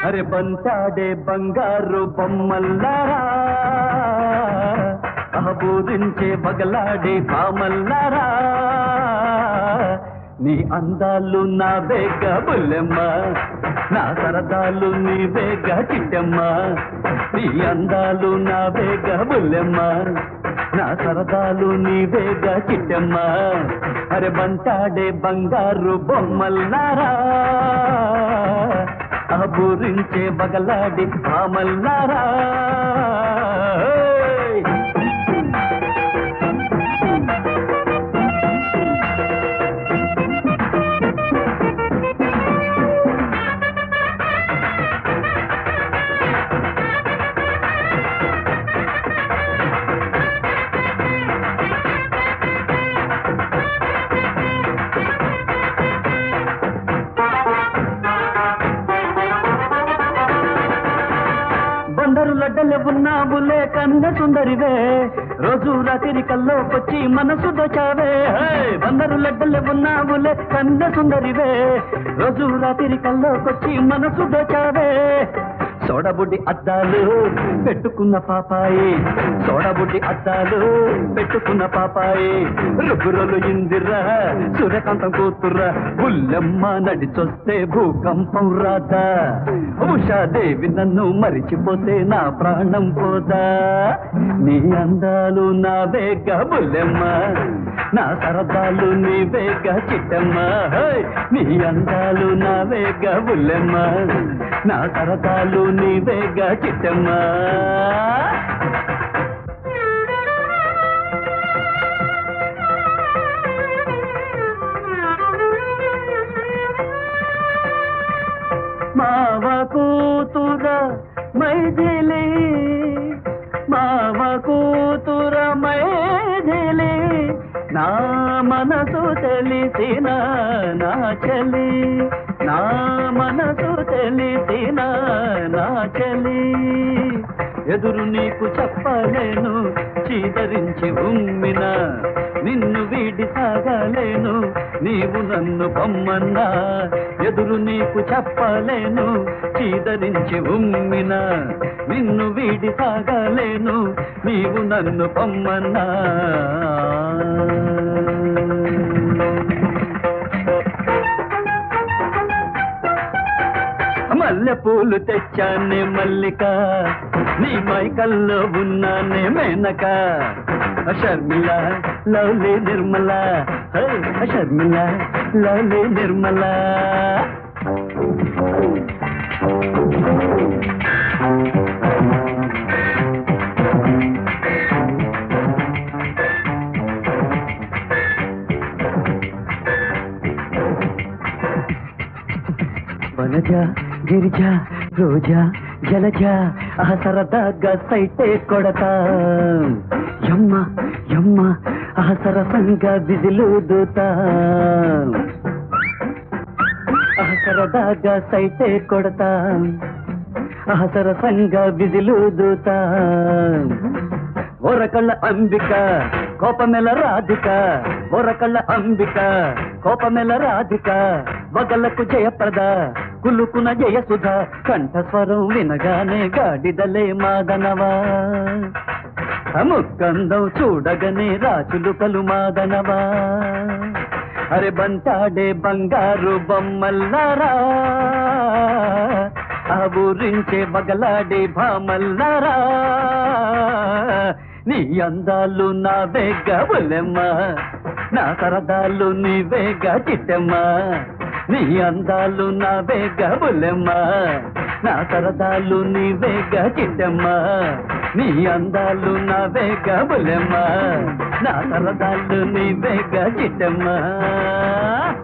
అరే బంతాడే బంగారు బొమ్మల్లారా అహబూరించే బగలాడే పామల్లారా నీ అందాలు నా వేగ బుల్లెమ్మ నా సరదాలు నీ వేగ చిట్టమ్మ నీ అందాలు నా వేగ బుల్లెమ్మ నా సరదాలు నీ వేగ చిట్టమ్మ అరే బంటాడే బంగారు బొమ్మల్లారా అబూరించే బగలాడి పామల్లారా ఓయ్! బందరు లడ్డలే ఉన్నావులే కన్న సుందరివే రోజు రాత్రి కల్లోకొచ్చి మనసు దోచావే హే! బందరు లడ్డలే ఉన్నావులే కన్న సుందరివే రోజు రాత్రి కల్లోకొచ్చి మనసు దోచావే సోడబుడ్డి అద్దాలు పెట్టుకున్న పాపాయి సోడబుడ్డి అద్దాలు పెట్టుకున్న పాపాయి రుగురలు ఇందిరా సూర్యకాంతం కూతుర్రా బుల్లెమ్మ నడిచొస్తే భూకంపం రాదా ఉషాదేవి నన్ను మరిచిపోతే నా ప్రాణం పోదా నీ అందాలు నా వేగ బుల్లెమ్మ నా సరదాలు నీ వేగ చిట్టమ్మ హై! నీ అందాలు నా వేగ బుల్లెమ్మ నా సరదాలు నీ వేగ చిట్టమ్మ మావ కూతుర మైథిలి మావ కూతుర మైథిలి నా మనసు తెలిసిన నా చలి నా మనసు తెలిసిన నా చలి ఎదురు నీకు చెప్పలేను చీదరించి ఉమ్మిన నిన్ను వీడి సాగలేను నీవు నన్ను పొమ్మన్నా ఎదురు నీకు చెప్పలేను చీదరించి ఉమ్మిన నిన్ను వీడి సాగలేను నీవు నన్ను పొమ్మన్నా మల్లె పూలు తెచ్చానే మల్లిక నీ మైకల్లో ఉన్నానే మేనక షర్మిల లవ్లీ నిర్మల హై, షర్మిల లవ్లీ నిర్మల వనజ గిరిజ రోజా జలజ ఆ సరదాగా సైటే కొడతా యమ్మ యమ్మ ఆ సరసంగా విధులు దూతా ఆ సరదాగా సైటే కొడతా ఆ సరసంగా విధులు దూతా ఓరకళ్ళ అంబిక కోపమెల రాధిక ఓరకళ్ళ అంబిక కోపమెల రాధిక వగలకు జయప్రద కులుకున జయసుధ కంఠస్వరం వినగానే గాడిదలే మాదనవా ముక్కందం చూడగనే రాచులు కలు మాదనవా అరే బంటాడే బంగారు బొమ్మల్లారా ఆ ఊరించే బగలాడే భామల్లారా నీ అందాలు నా వేగ బులెమ్మ నా సరదాలు నీ వేగ చిట్టమ్మ నీ అందాలు నా వేగ బులెమ్మ నా సరదాలు నీ వేగ చిట్టమ్మ నీ అందాలు నా వేగ బులెమ్మ నా సరదాలు నీ వేగ చిట్టమ్మ